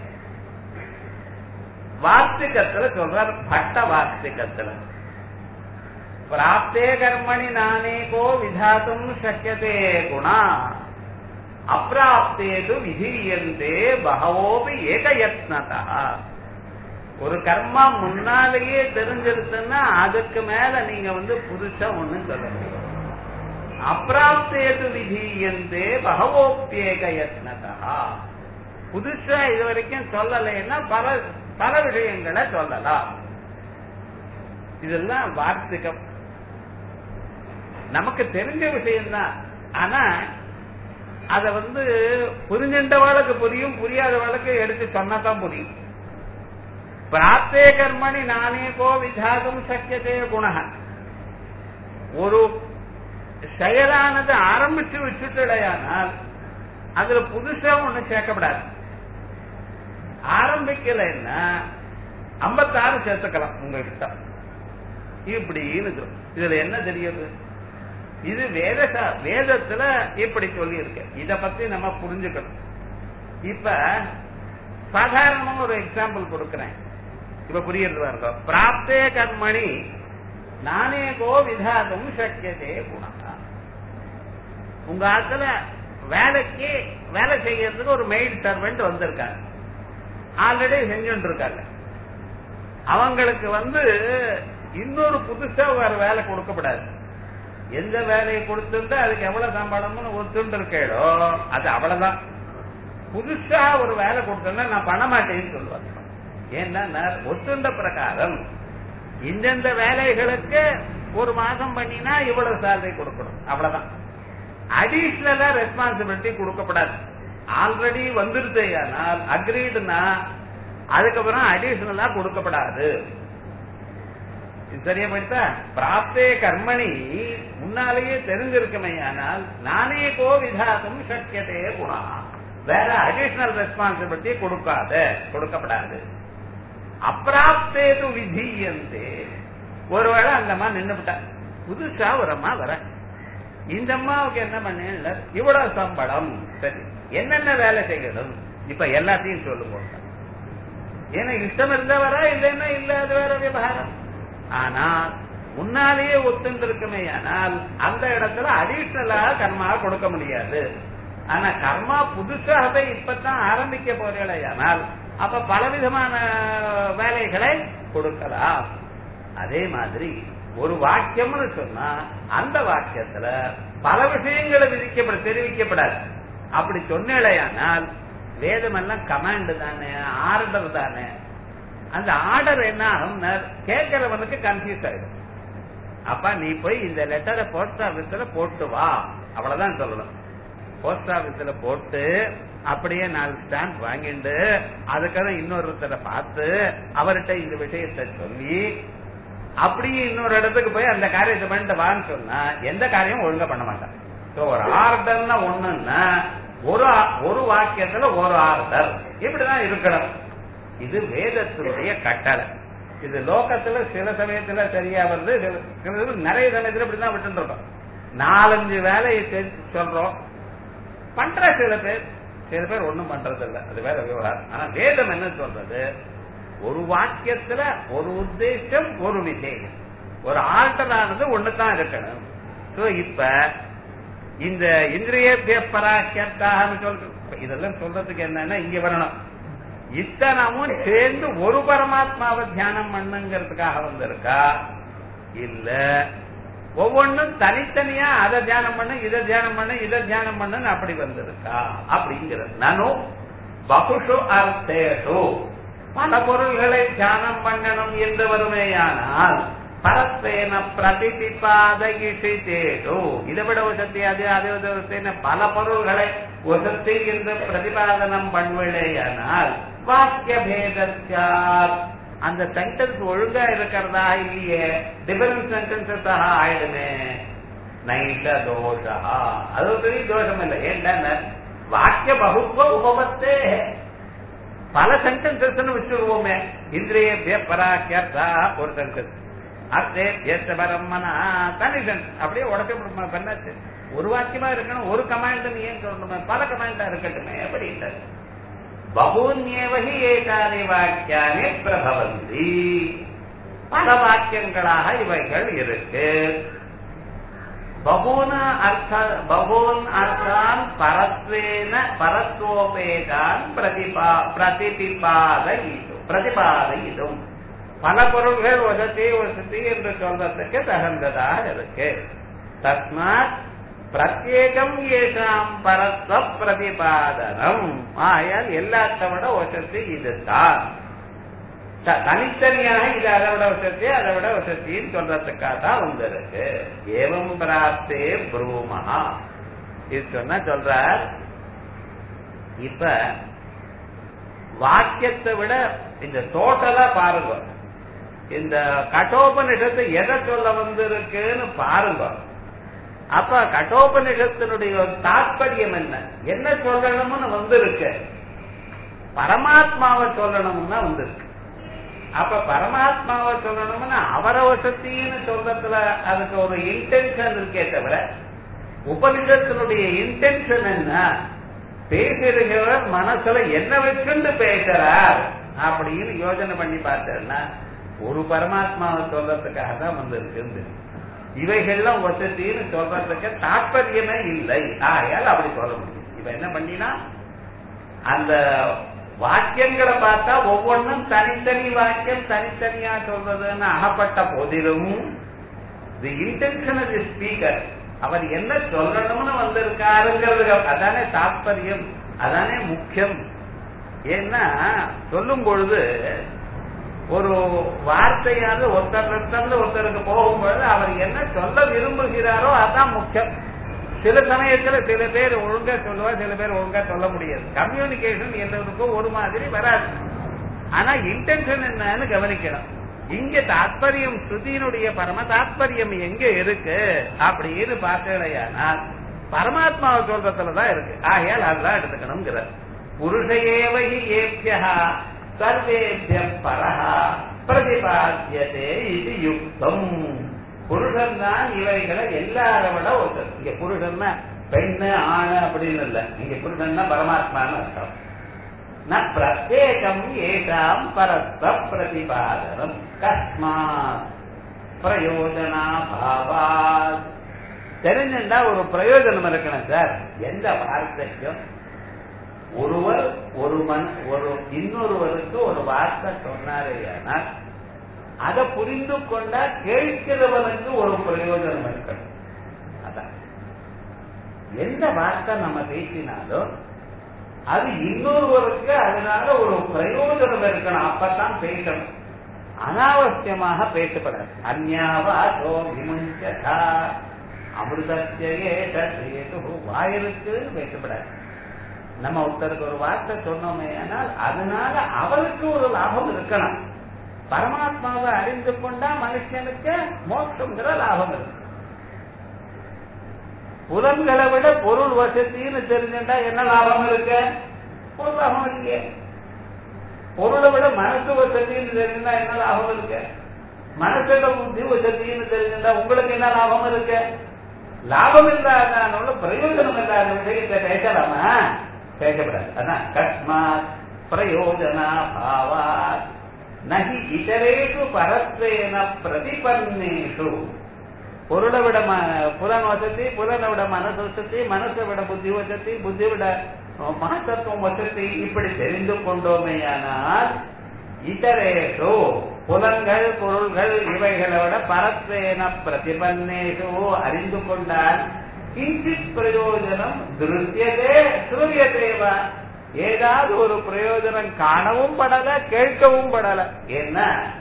வாஸ்திகத்துல சொல்றார் பட்ட வாஸ்திகத்துல பிராப்தே கர்மணி நானேகோ விதாத்தும் சக்கியதே குணா அப்பிராப்தேது விதீயந்தே பகவோபி ஏகயத்னதா ஒரு கர்மா முன்னாலேயே தெரிஞ்சிருச்சுன்னா அதுக்கு மேல நீங்க வந்து புதுசா ஒண்ணு சொல்ல முடியும் அப்பிராப்தேது விதீயந்தே பகவோப்பியேக யத்னதா புதுசா இது வரைக்கும் சொல்லலைன்னா பல பல விஷயங்களை சொல்லலாம் இதெல்லாம் வார்த்திகம் நமக்கு தெரிஞ்ச விஷயம்தான் ஆனா அத வந்து புரிஞ்சின்றவாளுக்கு புரியும் புரியாதவாளுக்கு எடுத்து சொன்னதான் புரியும் பிராப்தே கர்மணி நானேகோ விதாதும் சக்கியதே குண ஒரு செயலானது ஆரம்பிச்சு வச்சுட்டடையானால் அதுல புதுசா ஒண்ணு சேர்க்கப்படாது ஆரம்பிக்கலைன்னா ஐம்பத்தாறு சேர்த்துக்கலாம் உங்க இஷ்டம் இப்படின்னு இதுல என்ன தெரியுது இது வேத சா- வேதத்துல இப்படி சொல்லி இருக்கு இத பத்தி நம்ம புரிஞ்சுக்கணும் இப்ப சாதாரணமா ஒரு எக்ஸாம்பிள் கொடுக்கிறேன் இப்ப புரியுறது பாருங்க பிராப்தே கர்மணி நானே கோ விதாதும் சக்கியதே குணா உங்க ஆத்துல வேலைக்கு வேலை செய்யறதுக்கு ஒரு மெய்ட் சர்வெண்ட் வந்திருக்காங்க ஆல்ரெடி செஞ்சுட்டு இருக்காங்க அவங்களுக்கு வந்து இன்னொரு புதுசா வேற வேலை கொடுக்கப்படாது எந்த வேலையை கொடுத்துட்டு அதுக்கு எவ்வளவு சம்பளம்னு ஒத்துண்டு இருக்கேடோ அது அவ்வளவுதான் புதுசா ஒரு வேலை கொடுத்தோம்னா நான் பண்ண மாட்டேன்னு சொல்லுவாங்க ஏன்னா நான் ஒத்துண்ட பிரகாரம் இந்தந்த வேலைகளுக்கு ஒரு மாசம் பண்ணினா இவ்வளவு சேலரி கொடுக்கணும் அவ்வளவுதான் அடிஷனலா ரெஸ்பான்சிபிலிட்டி கொடுக்கப்படாது ஆல்ரெடி வந்துருது ஆனால் அக்ரீடுனா அதுக்கப்புறம் அடிஷனலா கொடுக்கப்படாது இது சரியா போயிட்டா பிராப்தே கர்மணி முன்னாலேயே தெரிஞ்சிருக்குமே ஆனால் நானே கோ விதாதும் சக்கியதே குணா வேற அடிஷனல் ரெஸ்பான்சிபிலிட்டி கொடுக்காத கொடுக்கப்படாது அப்பிராப்தேது விதீயந்தே ஒருவேளை அந்த அம்மா நின்னுபிட்டா புதுசா ஒரு அம்மா வர இந்த அம்மாவுக்கு என்ன பண்ண இவ்வளவு சம்பளம் சரி என்னென்ன வேலை செய்யணும் இப்ப எல்லாத்தையும் சொல்லுங்க ஏன்னா இஷ்டம் இருந்தா வரா இல்லைன்னா இல்ல அது வேற விவகாரம் ஆனா முன்னாலேயே ஒத்துந்திருக்குமே ஆனால் அந்த இடத்துல அடிஷனலா கர்மா கொடுக்க முடியாது ஆனா கர்மா புதுசாகவே இப்பதான் ஆரம்பிக்க போறீங்களே ஆனால் அப்ப பலவிதமான வேலைகளை கொடுக்கலாம் அதே மாதிரி ஒரு வாக்கியம்னு சொன்னா அந்த வாக்கியத்துல பல விஷயங்களை விதிக்கப்பட தெரிவிக்கப்படாது அப்படி சொன்னேழையானால் வேதம் எல்லாம் கமாண்ட் தானே ஆர்டர் தானே அந்த ஆர்டர் என்ன ஆகும்னா கேட்கிறவனுக்கு கன்ஃபியூஸ் ஆயிடும் அப்ப நீ போய் இந்த லெட்டரை போஸ்ட் ஆபீஸ்ல போட்டு வா அவ்வளவுதான் சொல்லணும் போஸ்ட் ஆபீஸ்ல போட்டு அப்படியே நாலு ஸ்டாம்ப் வாங்கிட்டு அதுக்காக இன்னொருத்தரை பார்த்து அவர்கிட்ட இந்த விஷயத்தை சொல்லி அப்படியே இன்னொரு இடத்துக்கு போய் அந்த காரியத்தை பண்ணிட்டு வான்னு சொன்னா எந்த காரியமும் ஒழுங்கா பண்ண மாட்டான் So, ஒரு ஆர்டர்னா ஒண்ணுன்னா ஒரு ஆ- ஒரு வாக்கியத்துல ஒரு ஆர்டர் இப்படிதான் இருக்கணும் இது வேதத்தினுடைய கட்டளை இது லோகத்துல சில சமயத்துல சரியா வருது சில- சில இதுல நிறைய சமயத்துல இப்படிதான் விட்டு இருக்கோம் நாலஞ்சு வேலையை செஞ்சு சொல்றோம் பண்ற சில பேர் சில பேர் ஒண்ணும் பண்றது இல்ல அது வேற விவகாரம் ஆனா வேதம் என்ன சொல்றது ஒரு வாக்கியத்துல ஒரு உத்தேசம் ஒரு விஷயம் ஒரு ஆல்டரானது ஒண்ணுதான் இருக்கணும் சோ இப்ப இந்த இந்திரியபிய பராக்கியத்தாகனு சொல்றது இப்ப இதெல்லாம் சொல்றதுக்கு என்னன்னா இங்க வரணும் இத்தனமும் சேர்ந்து ஒரு பரமாத்மாவை தியானம் பண்ணுங்கிறதுக்காக வந்திருக்கா இல்ல ஒவ்வொன்றும் தனித்தனியா அதை தியானம் பண்ணு இதை தியானம் பண்ணு இதை தியானம் பண்ணுன்னு அப்படி வந்திருக்கா அப்படிங்கிறது நானும் பகுஷு அர்த்தேஷு பல பொருள்களை தியானம் பண்ணணும் என்று வருமேயானால் பரஸ்பேன பிரதிபிபாத இஷிதேஷு இதை விட வசதி அது அதை விட வசதின்னு பல பொருள்களை வசதி என்று பிரதிபாதனம் பண்ணுவேயானால் வாக்கிய பேதத்யாத் அந்த சென்டென்ஸ் ஒழுங்கா இருக்கிறதா இல்லையே டிஃபரன்ஸ் சென்டென்சஸ் ஆயிடுமே நைஷ தோஷா அது ஒரு பெரிய தோஷம் இல்லை ஏன்டா வாக்கிய பகுத்துவ உபமத்தே பல சென்டென்சஸ் வச்சுருவோமே இந்திரிய பராக்கியர்த்தா ஒரு சென்டென்ஸ் அர்த்தே ஏற்ற பரம்மனா தனி சென்டென்ஸ் அப்படியே உடச்சு பண்ணாச்சு ஒரு வாக்கியமா இருக்கணும் ஒரு கமாண்ட் நீ ஏன் சொல்லணுமே பல கமாண்டா இருக்கட்டுமே அப்படி இல்லை பகூன்யேவகி ஏகானி வாக்கியானே பிரபவந்தி பல வாக்கியங்களாக இவைகள் இருக்கு பகூன அர்த்த பகூன் அர்த்தான் பரத்வேன பரத்வோபேதான் பிரதிபா பிரதிபிபாதயிடும் பிரதிபாதயிடும் பல பொருள்கள் வசதி வசதி என்று சொல்றதுக்கு தகுந்ததாக இருக்கு தஸ்மாத் பிரத்யேகம் ஏஷாம் பரத்வ பிரதிபாதனம் ஆயால் எல்லாத்த விட வசதி இதுதான் த- தனித்தனியாக இது அதை விட வசதி அதை விட வசதின்னு சொல்றதுக்காக தான் வந்திருக்கு ஏவம் பிராப்தே ப்ரூமஹா இது சொன்னா சொல்றார் இப்ப வாக்கியத்தை விட இந்த டோட்டலா பாருங்க இந்த கட்டோபனிஷத்து எதை சொல்ல வந்திருக்குன்னு பாருங்க அப்ப கட்டோபனிஷத்தினுடைய தாற்பயம் என்ன என்ன சொல்லணும்னு வந்திருக்கு பரமாத்மாவை சொல்லணும்னா வந்திருக்கு அப்ப பரமாத்மாவை சொல்லணும்னா அவர வசத்தின்னு சொல்றதுல அதுக்கு ஒரு இன்டென்ஷன் இருக்கே தவிர உபனிஷத்தினுடைய இன்டென்ஷன் என்ன பேசுகிறவர் மனசுல என்ன வச்சுண்டு பேசுறார் அப்படின்னு யோசனை பண்ணி பார்த்தேன்னா ஒரு பரமாத்மாவை சொல்றதுக்காக தான் வந்திருக்கு இவைகள்லாம் வசத்தின்னு சொல்றதுக்கு தாற்பயமே இல்லை ஆகையால் அப்படி சொல்ல முடியும் இவ என்ன பண்ணினா அந்த வாக்கியங்களை பார்த்தா ஒவ்வொன்றும் தனித்தனி வாக்கியம் தனித்தனியா சொல்றதுன்னு அகப்பட்ட போதிலும் the intention of the speaker அவர் என்ன சொல்லணும்னு வந்திருக்காருங்கிறது அதானே தாற்பயம் அதானே முக்கியம் ஏன்னா சொல்லும் பொழுது ஒரு வார்த்தையாவது ஒருத்தர் ஒருத்தருக்கு போகும்பொழுது அவர் என்ன சொல்ல விரும்புகிறாரோ அதான் முக்கியம் சில சமயத்துல சில பேர் ஒழுங்கா சொல்லுவா சில பேர் ஒழுங்கா சொல்ல முடியாது கம்யூனிகேஷன் எல்லாருக்கும் ஒரு மாதிரி வராது ஆனா இன்டென்ஷன் என்னன்னு கவனிக்கணும் இங்க தாத்பரியம் ஸ்ருதியினுடைய பரம தாத்பரியம் எங்க இருக்கு அப்படின்னு பார்த்தேடையானால் பரமாத்மாவை சொல்றதுலதான் இருக்கு ஆகையால் அதுதான் எடுத்துக்கணுங்கிற புருஷேவகி ஏபியா சர்வேபிய பரஹா பிரதிபாத்தியதே இது யுக்தம் புருஷன் தான் இவைகளை எல்லாரை விட ஒருத்தர் இங்க புருஷன்னா பெண்ணு ஆணு அப்படின்னு இல்ல இங்க புருஷன்னா பரமாத்மான்னு அர்த்தம் ந பிரத்யேகம் ஏஷாம் பரஸ்ப பிரதிபாதனம் கஸ்மாத் பிரயோஜனா பாவாத் தெரிஞ்சுட்டா ஒரு பிரயோஜனம் இருக்கணும் சார் எந்த வார்த்தைக்கும் ஒருவர் ஒரு மண் ஒரு இன்னொருவருக்கு ஒரு வார்த்தை சொன்னாரேனா அதை புரிந்து கொண்டா கேட்கிறவனுக்கு ஒரு பிரயோஜனம் இருக்கணும் அதான் எந்த வார்த்தை நம்ம பேசினாலும் அது இன்னொருவருக்கு அதனால ஒரு பிரயோஜனம் இருக்கணும் அப்பதான் பேசணும் அனாவசியமாக பேசப்படாது அந்யாவாசோ விமுஞ்சதா அமிர்தேது வாயிருக்கு பேசப்படாது நம்ம ஒருத்தருக்கு ஒரு வார்த்தை சொன்னோமே ஆனால் அதனால அவருக்கு ஒரு லாபம் இருக்கணும் பரமாத்மாவை அறிந்து கொண்டா மனுஷனுக்கு மோட்சங்கிற லாபம் இருக்கு புலன்களை விட பொருள் வசதின்னு தெரிஞ்சுட்டா என்ன லாபம் இருக்கு ஒரு லாபம் இல்லையே பொருளை விட மனசு வசதின்னு தெரிஞ்சுட்டா என்ன லாபம் இருக்கு மனசுல புத்தி வசதின்னு தெரிஞ்சுட்டா உங்களுக்கு என்ன லாபம் இருக்கு லாபம் இல்லாத பிரயோஜனம் இல்லாத விஷயத்தை பேசலாமா பேசப்படாது அதான் கஸ்மாத் பிரயோஜனா பாவாத் நகி இதரேஷு பரத்வேன பிரதிபன்னேஷு பொருளை விட புலன் வசதி புலனை விட மனசு வசதி மனசை விட புத்தி வசதி புத்தி விட மகத்தத்துவம் வசதி இப்படி தெரிந்து கொண்டோமேயானால் இதரேஷு புலன்கள் பொருள்கள் இவைகளை விட பரத்வேன பிரதிபன்னேஷு அறிந்து கொண்டால் கிஞ்சித் பிரயோஜனம் திருத்தியதே சூரியதேவா ஏதாவது ஒரு பிரயோஜனம் காணவும் படல கேட்கவும் படல என்ன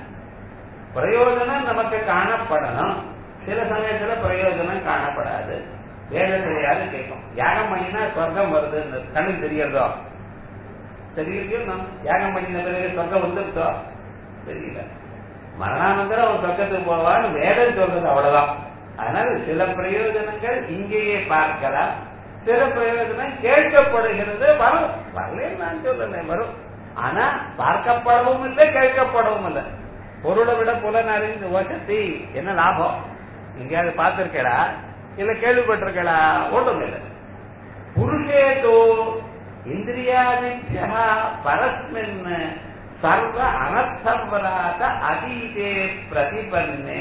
பிரயோஜனம் நமக்கு காணப்படணும் சில சமயத்துல பிரயோஜனம் காணப்படாது வேதத்துல யாரும் கேட்கும் யாகம் பண்ணினா சொர்க்கம் வருது கண்ணுக்கு தெரியறதோ தெரியலையோ யாகம் பண்ணின பிறகு சொர்க்கம் வந்துருச்சோ தெரியல மரணானந்தரம் அவன் சொர்க்கத்துக்கு போவான்னு வேதம் சொல்றது அவ்வளவுதான் அதனால சில பிரயோஜனங்கள் இங்கேயே பார்க்கலாம் சில பிரயோஜனம் கேட்கப்படுகிறது வரும் வரல நான் சொல்லல வரும் ஆனா பார்க்கப்படவும் இல்லை கேட்கப்படவும் இல்லை பொருளை விட புலன் அறிந்து வசதி என்ன லாபம் எங்கேயாவது பார்த்திருக்கடா இல்ல கேள்விப்பட்டிருக்கடா ஒன்றும் இல்லை புருஷேதோ இந்திரியாதித்யா பரஸ்மின் சர்வ அனர்த்தவராத அதீதே பிரதிபன்னே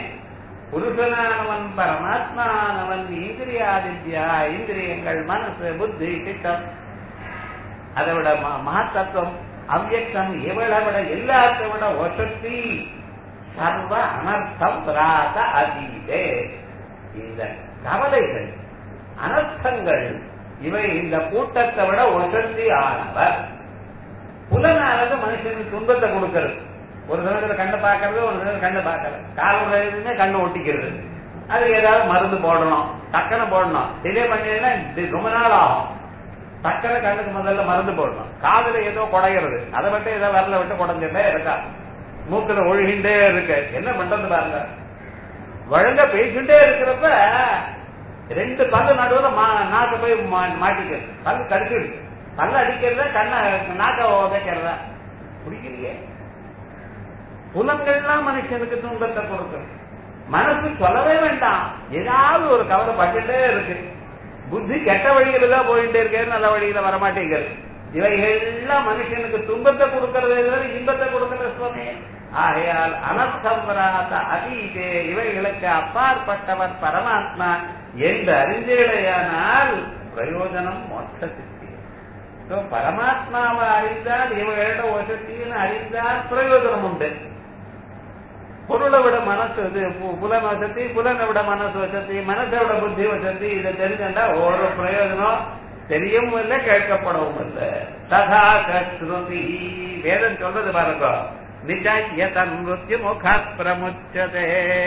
புருஷனானவன் பரமாத்மானவன் இந்திரியாதித்யா இந்திரியங்கள் மனசு புத்தி சித்தம் அதை விட மகத்தத்துவம் அவ்யக்தம் இவளை விட எல்லாத்தை விட வசதி சர்வ அனர்த்தம் பிராத அதீதே இந்த கவலைகள் அனர்த்தங்கள் இவை இந்த கூட்டத்தை விட வசதி ஆனவர் புலனானது மனுஷனுக்கு துன்பத்தை கொடுக்கிறது ஒரு சமயத்துல கண்ணை பார்க்கறது ஒரு சமயத்துல கண்ணை பார்க்கல கால் எதுவுமே கண்ணு ஒட்டிக்கிறது அது ஏதாவது மருந்து போடணும் டக்குன்னு போடணும் டிலே பண்ணீங்கன்னா ரொம்ப நாள் ஆகும் டக்குனு கண்ணுக்கு முதல்ல மருந்து போடணும் காதுல ஏதோ குடையிறது அதை மட்டும் ஏதோ வரல விட்டு குடஞ்சிட்டே இருக்கா மூக்குல ஒழுகின்றே இருக்கு என்ன பண்றது பாருங்க ஒழுங்க பேசிட்டே இருக்கிறப்ப ரெண்டு பல்லு நடுவுல நாக்க போய் மாட்டிக்கிறது பல்லு கடிச்சிடுது பல்ல அடிக்கிறத கண்ணை நாக்க உதைக்கிறதா பிடிக்கலையே புலங்கள்லாம் மனுஷனுக்கு துன்பத்தை கொடுக்கும் மனசு சொல்லவே வேண்டாம் ஏதாவது ஒரு கவலை பட்டுட்டே இருக்கு புத்தி கெட்ட வழியில தான் போயிட்டே இருக்கேன் நல்ல வழியில வரமாட்டேங்கிறது இவைகள்லாம் மனுஷனுக்கு துன்பத்தை கொடுக்கறதே தவிர இன்பத்தை கொடுக்கற சுவாமி ஆகையால் அனர்த்தவராத அதீதே இவைகளுக்கு அப்பாற்பட்டவர் பரமாத்மா என்று அறிந்தீடையானால் பிரயோஜனம் மொத்த சித்தி So, பரமாத்மாவை அறிந்தால் இவர்களிட வசத்தின்னு அறிந்தால் பிரயோஜனம் உண்டு பொருளை விட மனசு இது பு- புலன் வசதி புலனை விட மனசு வசதி மனசை விட புத்தி வசதி இதை தெரிஞ்சுட்டா ஒரு பிரயோஜனம் தெரியவும் இல்லை கேட்கப்படவும் இல்லை ததா கஸ்ருதி வேதம் சொல்றது பாருங்க நிஜயதன் மிருத்யு முக பிரமுச்சதே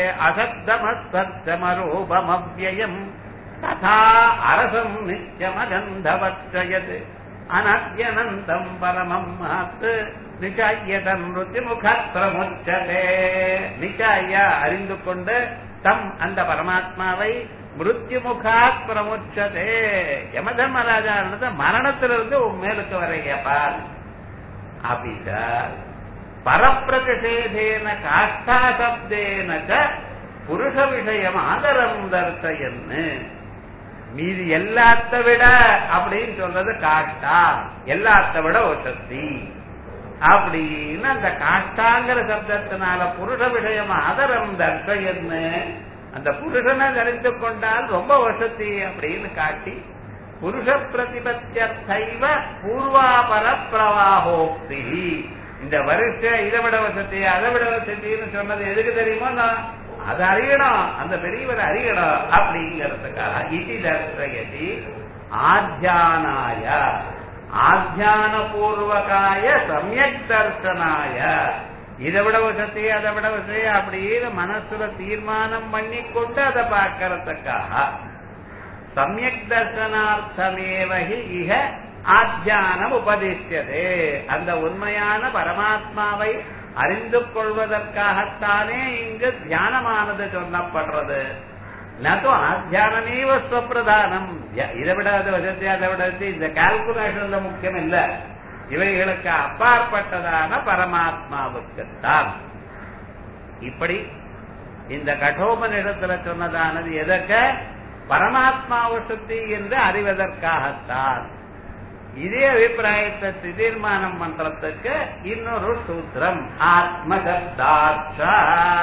அசப்தமஸ்தமரூபமவ்யயம் ததா அரசம் நித்யமகந்தவச்சயத் அனத்யனந்தம் பரமம் மாத்து நிச்சாயதன் முக பிரமுச்சதே நிச்சாய அறிந்து கொண்டு தம் அந்த பரமாத்மாவை மிருத்யுமுகா பிரமுச்சதே யமதர்மராஜா மரணத்திலிருந்து உன் மேலுக்கு வரையப்பால் அபிச்ச பரப்பிரதிஷேதேன காஷ்டா சப்தேன ச புருஷ விஷயம் ஆதரம் தர்சயன்னு மீதி எல்லாத்த விட அப்படின்னு சொல்றது காஷ்டா எல்லாத்த விட ஒசத்தி அப்படின்னு அந்த காஷ்டாங்கிற சப்தத்தினால புருஷ விஷயம் ஆதரம் தர்சயன்னு அந்த புருஷனை தெரிந்து கொண்டால் ரொம்ப வசதி அப்படின்னு காட்டி புருஷ பிரதிபத்தியர்த்தைவ பூர்வாபர பிரவாகோக்தி இந்த வருஷ இதை விட வசதி அதை விட வசதின்னு சொன்னது எதுக்கு தெரியுமோ நான் அதை அறியணும் அந்த பெரியவர் அறியணும் அப்படிங்கிறதுக்காக இது தர்சயதி ஆத்தியானாய ஆத்தியான பூர்வகாய சமயக் தர்சனாய இதை விட வசதி அதை விட வசதி அப்படின்னு மனசுல தீர்மானம் பண்ணி கொண்டு அதை பார்க்கறதுக்காக சமயக் தர்சனார்த்தமேவகி இக ஆத்தியானம் உபதேசியதே அந்த உண்மையான பரமாத்மாவை அறிந்து கொள்வதற்காகத்தானே இங்கு தியானமானது சொல்லப்படுறது நது ஆத்தியானமேவ ஸ்வப்பிரதானம் இதை விட அதை வசதி அதை விட வசதி இந்த கால்குலேஷன்ல முக்கியம் இல்ல இவைகளுக்கு அப்பாற்பட்டதான பரமாத்மாவுக்குத்தான் இப்படி இந்த கடோபனிடத்துல சொன்னதானது எதற்க பரமாத்மாவை சுத்தி என்று அறிவதற்காகத்தான் இதே அபிப்பிராயத்தை தீர்மானம் பண்றதுக்கு இன்னொரு சூத்திரம் ஆத்மசப்தாட்சா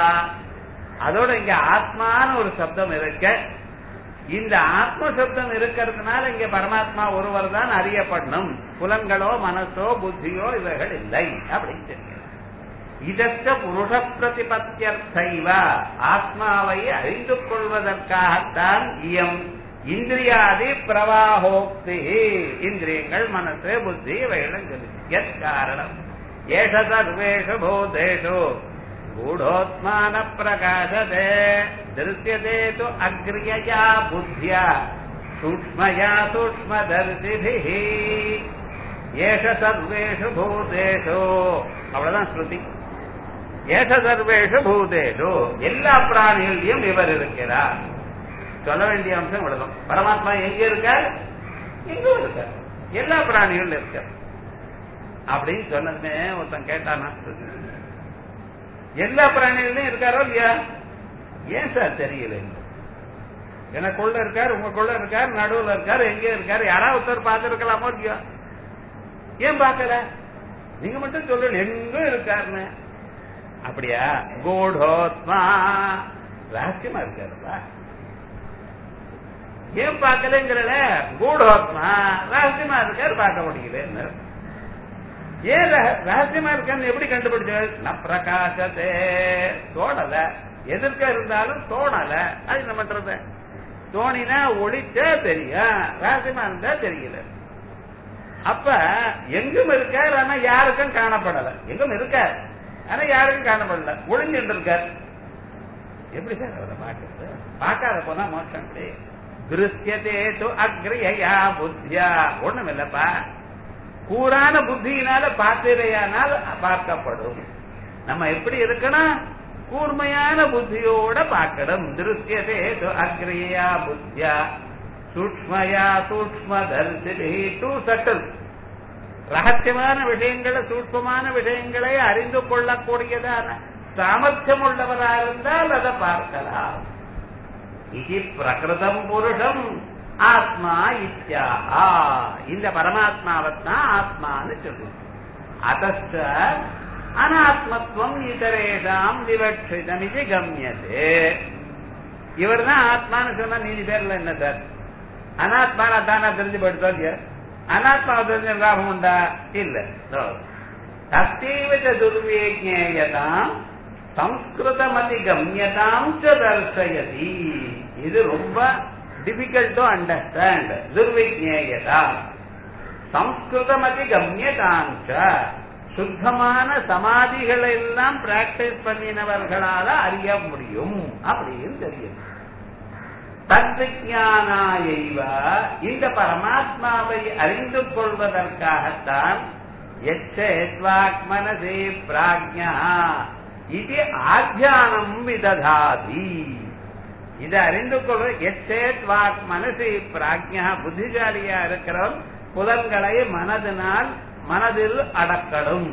அதோட இங்க ஆத்மான்னு ஒரு சப்தம் இருக்க இந்த ஆத்ம சப்தம் இருக்கிறதுனால இங்க பரமாத்மா ஒருவர் தான் அறியப்படணும் புலன்களோ மனசோ புத்தியோ இவைகள் இல்லை அப்படின்னு தெரியும் இதற்க புருஷ பிரதிபத்தியர்த்தைவ ஆத்மாவை அறிந்து கொள்வதற்காகத்தான் இயம் இந்திரியாதி பிரவாகோக்தி இந்திரியங்கள் மனசு புத்தி இவைகளும் சொல்லி எத் காரணம் ஏஷ சர்வேஷு பூதேஷு गूढोत्मान प्रकाशते दृश्यते तु अग्र्यया बुद्ध्या सूक्ष्मया सूक्ष्मदर्शिभिः ஏஷ சர்வேஷு பூதேஷு அவ்வளவுதான் ஸ்ருதி ஏஷ சர்வேஷு பூதேஷு எல்லா பிராணிகளையும் இவர் இருக்கிறார் சொல்ல வேண்டிய அம்சம் இவ்வளவுதான் பரமாத்மா எங்க இருக்கார் எங்கும் இருக்கார் எல்லா பிராணிகளும் இருக்கார் அப்படின்னு சொன்னதுமே ஒருத்தன் கேட்டானா எல்லா பிராணிகளையும் இருக்காரோ இல்லையா ஏன் சார் தெரியல எனக்குள்ள இருக்கார் உங்களுக்குள்ள இருக்கார் நடுவுல இருக்கார் எங்க இருக்காரு யாராவது ஒருத்தர் பார்த்திருக்கலாமோ இல்லையா ஏன் பார்க்கல நீங்க மட்டும் சொல்லல எங்க இருக்காருன்னு அப்படியா கூடோத்மா ரகசியமா இருக்காருப்பா ஏன் பார்க்கலங்கிறல கூடோத்மா ரகசியமா இருக்காரு பார்க்க முடியல ஏன் ரகசியமா இருக்கான்னு எப்படி கண்டுபிடிச்சாரு ந பிரகாசத்தே தோணல எதிர்க்க இருந்தாலும் தோணல அது என்ன பண்றது தோணினா ஒளிச்சா தெரியும் ரகசியமா இருந்தா தெரியல அப்ப எங்கும் இருக்கார் ஆனா யாருக்கும் காணப்படல எங்கும் இருக்கார் ஆனா யாருக்கும் காணப்படல ஒளிஞ்சுட்டு இருக்கார் எப்படி சார் அவரை பார்க்கறது பார்க்காத போனா மோசம் திருஷ்யதே து அக்ரியா புத்தியா ஒண்ணும் இல்லப்பா கூறான புத்தியினால பார்த்திரையானால் பார்க்கப்படும் நம்ம எப்படி இருக்கணும் கூர்மையான புத்தியோட பார்க்கணும் திருஷ்யதே து அக்ரியா புத்தியா சூக்மயா சூக்ம தரிசி டூ சட்டில் ரகசியமான விஷயங்களை சூட்சமான விஷயங்களை அறிந்து கொள்ளக்கூடியதான சாமர்த்தியம் உள்ளவரா இருந்தால் அதை பார்க்கலாம் இது பிரகிருதம் புருஷம் ஆத்மா இத்தியாகா இந்த பரமாத்மாவைத்தான் ஆத்மான்னு சொல்லு அதச்ச அனாத்மத்துவம் இதரேஷாம் விவட்சிதம் இது கம்யது இவர் தான் ஆத்மான்னு சொன்னா நீதி பேர்ல என்ன சார் அனாத்மான தானா தெரிஞ்சு போயிட்டு இல்லையா அனாத்மாவை தெரிஞ்ச லாபம் உண்டா இல்ல தத்தேவ துர்வேஜேயதாம் சம்ஸ்கிருதமதி கம்யதாம் ச தர்சயதி இது ரொம்ப டிஃபிகல்ட் டு அண்டர்ஸ்டாண்ட் துர்விஜேயதா சம்ஸ்கிருதமதி கம்யதாம் ச சுத்தமான சமாதிகளை எல்லாம் பிராக்டிஸ் பண்ணினவர்களால அறிய முடியும் அப்படின்னு தெரியும் தத்விஜானாயைவ இந்த பரமாத்மாவை அறிந்து கொள்வதற்காகத்தான் எச்சேத்வாக்மனசே பிராஜ்யா இது ஆத்தியானம் விததாதி இதை அறிந்து கொள்வது எச்சேத் வாக் மனசை பிராஜ்யா புத்திசாலியா இருக்கிறவன் புலன்களை மனதினால் மனதில் அடக்கடும்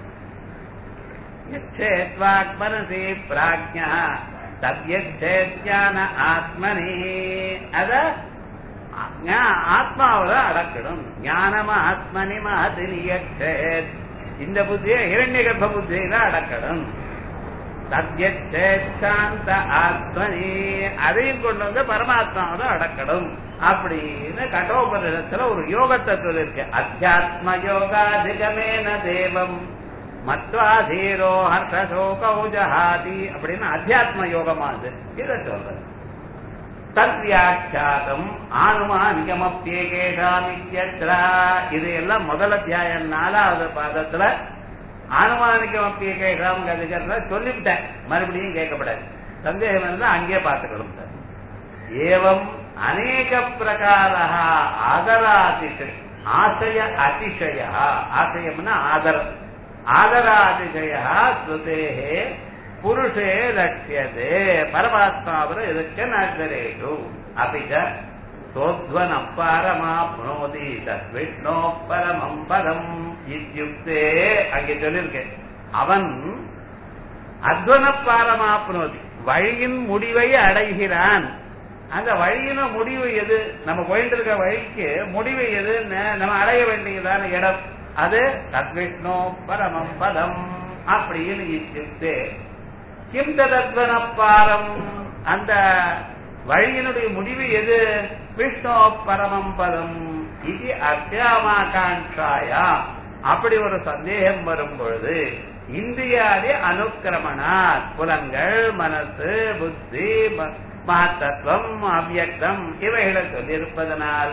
எச்சேத் வாக் மனசே பிராஜ்யா தத்யேத்யான ஆத்மனே அத ஆத்மாவில அடக்கணும் ஞானம ஆத்மனி மகதி நியச்சேத் இந்த புத்தியை இரண்ய கர்ப்ப புத்தியில அடக்கணும் சத்யேச்சாந்த ஆத்மனி அதையும் கொண்டு வந்து பரமாத்மாவில அடக்கணும் அப்படின்னு கட்டோபனிடத்துல ஒரு யோகத்தை சொல்லிருக்கு அத்தியாத்ம யோகாதிகமேன தேவம் மத்வாதீரோ ஹர்ஷசோகௌஜஹாதி அப்படின்னு அத்தியாத்ம யோகமா அது இதை சொல்றது தத்வியாட்சாதம் ஆனுமானிகமப்பியகேஷாமித்யத்ரா இது எல்லாம் முதல் அத்தியாயம் நாலாவது பாதத்துல ஆனுமானிகமப்பியகேஷாம் கதிகர்ல சொல்லிவிட்டேன் மறுபடியும் கேட்கப்படாது சந்தேகம் இருந்தா அங்கேயே பார்த்துக்கணும் சார் ஏவம் அநேக பிரகார ஆதராதிஷ ஆசய அதிசய ஆசயம்னா ஆதரம் ஆதராதிசய ஸ்ருதேகே புருஷே லட்சியதே பரமாத்மாவில் ಇದಕ್ಕೆ ನಾಗರೇಷು ಅಪಿಚ ಸೋಧ್ವನ ಪರಮಾಪ್ನೋದಿ தத்விஷ்ணோ பரமம் பதம் இத்தியுக்தே அங்கே சொல்லியிருக்கேன் அவன் அத்வன பாரமாப்னோதி வழியின் முடிவை அடைகிறான் அந்த வழியின முடிவு எது நம்ம போயிட்டு இருக்க வழிக்கு முடிவு எது நம்ம அடைய வேண்டியதான இடம் அது தத்விஷ்ணோ பரமம் பதம் அப்படின்னு இத்தியுக்தே கிம் ததத்வனப்பாரம் அந்த வழியினுடைய முடிவு எது விஷ்ணு பரமம் பதம் இது அத்தியாமாகாங்காயா அப்படி ஒரு சந்தேகம் வரும் பொழுது இந்தியாதி அனுக்கிரமணா புலங்கள் மனசு புத்தி மகத்தத்துவம் அவ்யக்தம் இவைகளை சொல்லியிருப்பதனால்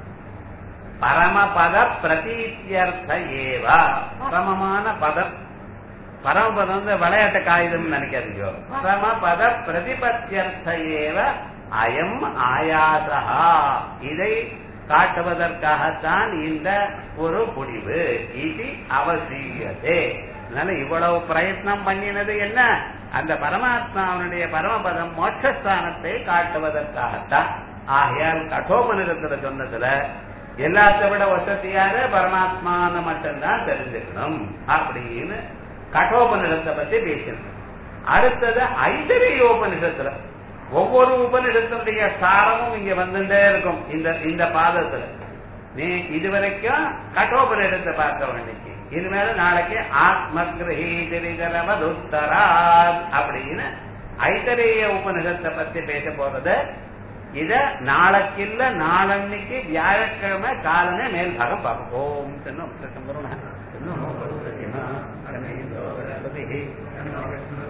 பரமபத பிரதீத்தியர்த்த ஏவா பரமமான பதம் பரமபதம் வந்து விளையாட்டு காகிதம் நினைக்காதீங்க பரமபத பிரதிபத்தியர்த்த ஏவ அயம் ஆயாசா இதை காட்டுவதற்காகத்தான் இந்த ஒரு முடிவு இது அவசியதே அதனால இவ்வளவு பிரயத்னம் பண்ணினது என்ன அந்த பரமாத்மாவனுடைய பரமபதம் மோட்சஸ்தானத்தை காட்டுவதற்காகத்தான் ஆகையால் கட்டோபனிடத்துல சொன்னதுல எல்லாத்த விட வசதியான பரமாத்மான்னு மட்டும்தான் தெரிஞ்சுக்கணும் அப்படின்னு கட்டோபனிடத்தை பத்தி பேசணும் அடுத்தது ஐதரிய உபனிஷத்துல ஒவ்வொரு உபனிஷத்தினுடைய சாரமும் இங்க வந்துட்டே இருக்கும் இந்த இந்த பாதத்துல நீ இதுவரைக்கும் கட்டோபனிடத்தை பார்க்க வேண்டிக்கு இனிமேல நாளைக்கு ஆத்ம கிரகீதரிதரவதுத்தரா அப்படின்னு ஐதரேய உபனிஷத்தை பத்தி பேச போறது இத நாளைக்கு இல்ல நாளன்னைக்கு வியாழக்கிழமை காலமே மேல் பாகம் பார்க்கும் ஓம் சின்ன